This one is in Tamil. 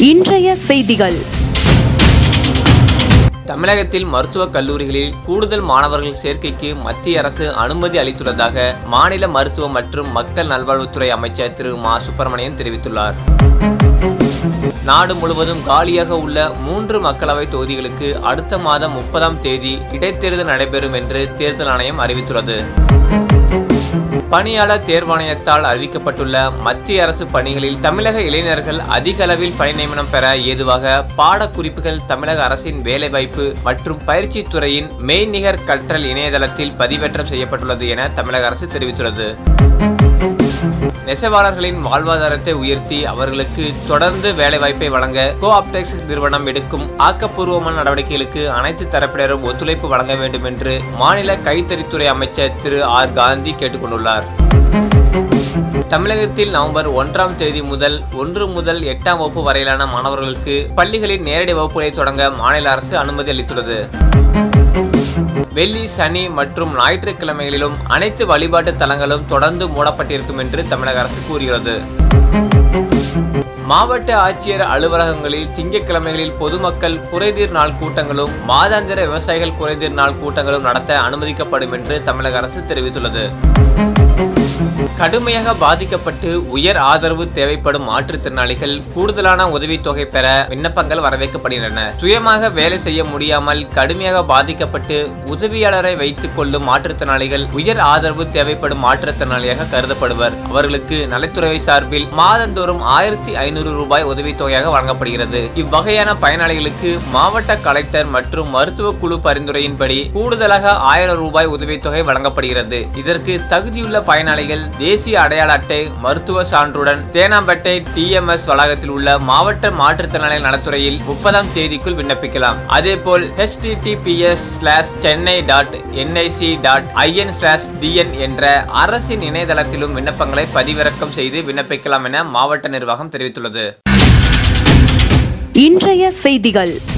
இன்றைய செய்திகள் தமிழகத்தில் மருத்துவக் கல்லூரிகளில் கூடுதல் மாணவர்கள் சேர்க்கைக்கு மத்திய அரசு அனுமதி அளித்துள்ளதாக மாநில மருத்துவ மற்றும் மக்கள் நல்வாழ்வுத்துறை அமைச்சர் திரு மா சுப்பிரமணியன் தெரிவித்துள்ளார் நாடு முழுவதும் காலியாக உள்ள மூன்று மக்களவை தொகுதிகளுக்கு அடுத்த மாதம் முப்பதாம் தேதி இடைத்தேர்தல் நடைபெறும் என்று தேர்தல் ஆணையம் அறிவித்துள்ளது பணியாளர் தேர்வாணையத்தால் அறிவிக்கப்பட்டுள்ள மத்திய அரசு பணிகளில் தமிழக இளைஞர்கள் அதிக அளவில் பணி நியமனம் பெற ஏதுவாக பாடக்குறிப்புகள் தமிழக அரசின் வேலைவாய்ப்பு மற்றும் பயிற்சி துறையின் மெய்நிகர் கற்றல் இணையதளத்தில் பதிவேற்றம் செய்யப்பட்டுள்ளது என தமிழக அரசு தெரிவித்துள்ளது நெசவாளர்களின் வாழ்வாதாரத்தை உயர்த்தி அவர்களுக்கு தொடர்ந்து வேலைவாய்ப்பை வழங்க கோஆப்டெக்ஸ் நிறுவனம் எடுக்கும் ஆக்கப்பூர்வமான நடவடிக்கைகளுக்கு அனைத்து தரப்பினரும் ஒத்துழைப்பு வழங்க வேண்டும் என்று மாநில கைத்தறித்துறை அமைச்சர் திரு ஆர் காந்தி கேட்டுக்கொண்டுள்ளார் தமிழகத்தில் நவம்பர் ஒன்றாம் தேதி முதல் ஒன்று முதல் எட்டாம் வகுப்பு வரையிலான மாணவர்களுக்கு பள்ளிகளில் நேரடி வகுப்புகளை தொடங்க மாநில அரசு அனுமதி அளித்துள்ளது வெள்ளி சனி மற்றும் ஞாயிற்றுக்கிழமைகளிலும் அனைத்து வழிபாட்டு தலங்களும் தொடர்ந்து மூடப்பட்டிருக்கும் என்று தமிழக அரசு கூறுகிறது மாவட்ட ஆட்சியர் அலுவலகங்களில் திங்கட்கிழமைகளில் பொதுமக்கள் குறைதீர் நாள் கூட்டங்களும் மாதாந்திர விவசாயிகள் குறைதீர் நாள் கூட்டங்களும் நடத்த அனுமதிக்கப்படும் என்று தமிழக அரசு தெரிவித்துள்ளது கடுமையாக பாதிக்கப்பட்டு உயர் ஆதரவு தேவைப்படும் மாற்றுத்திறனாளிகள் கூடுதலான உதவித்தொகை பெற விண்ணப்பங்கள் வரவேற்கப்படுகின்றன சுயமாக வேலை செய்ய முடியாமல் கடுமையாக பாதிக்கப்பட்டு உதவியாளரை வைத்துக் கொள்ளும் மாற்றுத்திறனாளிகள் உயர் ஆதரவு தேவைப்படும் மாற்றுத்திறனாளியாக கருதப்படுவர் அவர்களுக்கு நலத்துறை சார்பில் மாதந்தோறும் ஆயிரத்தி ஐநூறு ரூபாய் உதவித்தொகையாக வழங்கப்படுகிறது இவ்வகையான பயனாளிகளுக்கு மாவட்ட கலெக்டர் மற்றும் மருத்துவ குழு பரிந்துரையின்படி கூடுதலாக ஆயிரம் ரூபாய் உதவித்தொகை வழங்கப்படுகிறது இதற்கு தகுதியுள்ள பயனாளிகள் தேசிய அடையாள அட்டை மருத்துவ சான்றுடன் தேனாம்பேட்டை டிஎம்எஸ் வளாகத்தில் உள்ள மாவட்ட மாற்றுத்திறனாளி நலத்துறையில் முப்பதாம் தேதிக்குள் விண்ணப்பிக்கலாம் அதேபோல் HTTPS slash Chennai dot NIC dot IN slash TN என்ற அரசின் இணையதளத்திலும் விண்ணப்பங்களை பதிவிறக்கம் செய்து விண்ணப்பிக்கலாம் என மாவட்ட நிர்வாகம் தெரிவித்துள்ளது இன்றைய செய்திகள்